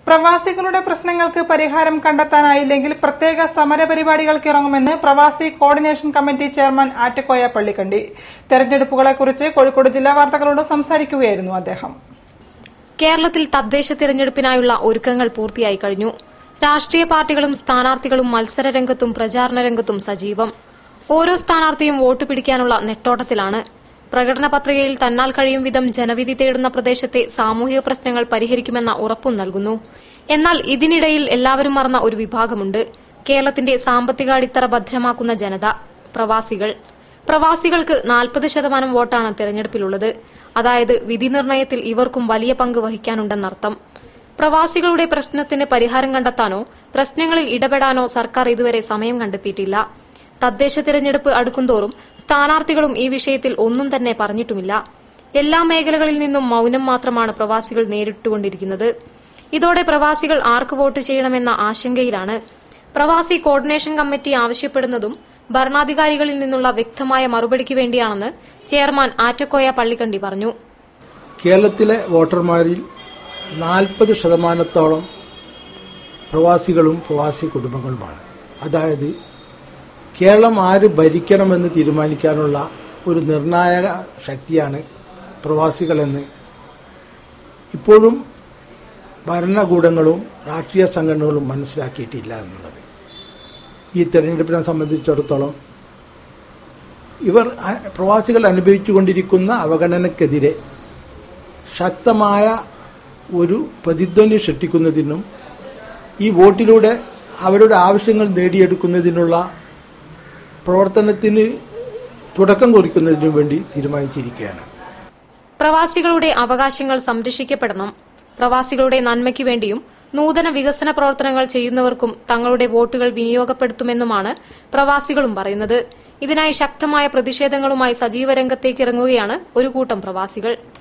പ്രവാസികളുടെ പ്രശ്നങ്ങൾക്ക് പരിഹാരം കണ്ടെത്താനായില്ലെങ്കിൽ പ്രത്യേക സമരപരിപാടികൾക്ക് ഇറങ്ങുമെന്ന് പ്രവാസി coordination committee chairman Attakoya Pallikandi തെരഞ്ഞെടുപ്പുകളെക്കുറിച്ച് കോഴിക്കോട് ജില്ലാ വാർത്തകളോട് സംസാരിക്കുകയായിരുന്നു അദ്ദേഹം കേരളത്തിൽ തദ്ദേശ തിരഞ്ഞെടുപ്പിനായുള്ള ഒരുക്കങ്ങൾ പൂർത്തിയായി കഴിഞ്ഞു രാഷ്ട്രീയ പാർട്ടികളും സ്ഥാനാർത്ഥികളും മത്സര രംഗത്തും പ്രചാരണ രംഗത്തും സജീവം ഓരോ സ്ഥാനാർത്ഥിയും വോട്ട് പിടിക്കാനുള്ള നെട്ടോട്ടത്തിലാണ് പ്രകടന പത്രികയിൽ തന്നാൽ കഴിയും വിധം ജനവിധി തേടുന്ന പ്രദേശത്തെ സാമൂഹിക പ്രശ്നങ്ങൾ പരിഹരിക്കുമെന്ന ഉറപ്പും നൽകുന്നു എന്നാൽ ഇതിനിടയിൽ എല്ലാവരും മറന്ന ഒരു വിഭാഗമുണ്ട് കേരളത്തിന്റെ സാമ്പത്തിക അടിത്തറ ഭദ്രമാക്കുന്ന ജനത പ്രവാസികൾ പ്രവാസികൾക്ക് നാൽപ്പത് ശതമാനം വോട്ടാണ് തെരഞ്ഞെടുപ്പിലുള്ളത് അതായത് വിധി നിർണയത്തിൽ ഇവർക്കും വലിയ പങ്ക് വഹിക്കാനുണ്ടെന്നർത്ഥം പ്രവാസികളുടെ പ്രശ്നത്തിന് പരിഹാരം കണ്ടെത്താനോ പ്രശ്നങ്ങളിൽ ഇടപെടാനോ സർക്കാർ ഇതുവരെ സമയം കണ്ടെത്തിയിട്ടില്ല തദ്ദേശ തിരഞ്ഞെടുപ്പ് അടുക്കുംതോറും സ്ഥാനാർത്ഥികളും ഈ വിഷയത്തിൽ ഒന്നും തന്നെ പറഞ്ഞിട്ടുമില്ല എല്ലാ മേഖലകളിൽ നിന്നും മൌനം മാത്രമാണ് പ്രവാസികൾ നേരിട്ടുകൊണ്ടിരിക്കുന്നത് ഇതോടെ പ്രവാസികൾ ആർക്ക് വോട്ട് ചെയ്യണമെന്ന ആശങ്കയിലാണ് പ്രവാസി കോർഡിനേഷൻ കമ്മിറ്റി ആവശ്യപ്പെടുന്നതും ഭരണാധികാരികളിൽ നിന്നുള്ള വ്യക്തമായ മറുപടിക്ക് വേണ്ടിയാണെന്ന് ചെയർമാൻ ആറ്റക്കോയ പള്ളിക്കണ്ടി പറഞ്ഞു കേരളത്തിലെ വോട്ടർമാരിൽ നാൽപ്പത് ശതമാനത്തോളം പ്രവാസികളും പ്രവാസി കുടുംബങ്ങളുമാണ് അതായത് കേരളം ആര് ഭരിക്കണമെന്ന് തീരുമാനിക്കാനുള്ള ഒരു നിർണായക ശക്തിയാണ് പ്രവാസികളെന്ന് ഇപ്പോഴും ഭരണകൂടങ്ങളും രാഷ്ട്രീയ സംഘടനകളും മനസ്സിലാക്കിയിട്ടില്ല എന്നുള്ളത് ഈ തെരഞ്ഞെടുപ്പിനെ സംബന്ധിച്ചിടത്തോളം ഇവർ അ- പ്രവാസികൾ അനുഭവിച്ചുകൊണ്ടിരിക്കുന്ന അവഗണനക്കെതിരെ ശക്തമായ ഒരു പ്രതിധ്വനി സൃഷ്ടിക്കുന്നതിനും ഈ വോട്ടിലൂടെ അവരുടെ ആവശ്യങ്ങൾ നേടിയെടുക്കുന്നതിനുള്ള പ്രവർത്തനത്തിന് തുടക്കം കുറിക്കുന്നതിനും വേണ്ടി തീരുമാനിച്ചിരിക്കുകയാണ് പ്രവാസികളുടെ അവകാശങ്ങൾ സംരക്ഷിക്കപ്പെടണം പ്രവാസികളുടെ നന്മയ്ക്ക് വേണ്ടിയും നൂതന വികസന പ്രവർത്തനങ്ങൾ ചെയ്യുന്നവർക്കും തങ്ങളുടെ വോട്ടുകൾ വിനിയോഗപ്പെടുത്തുമെന്നുമാണ് പ്രവാസികളും പറയുന്നത് ഇതിനായി ശക്തമായ പ്രതിഷേധങ്ങളുമായി സജീവ രംഗത്തേക്ക് ഇറങ്ങുകയാണ് ഒരു കൂട്ടം പ്രവാസികൾ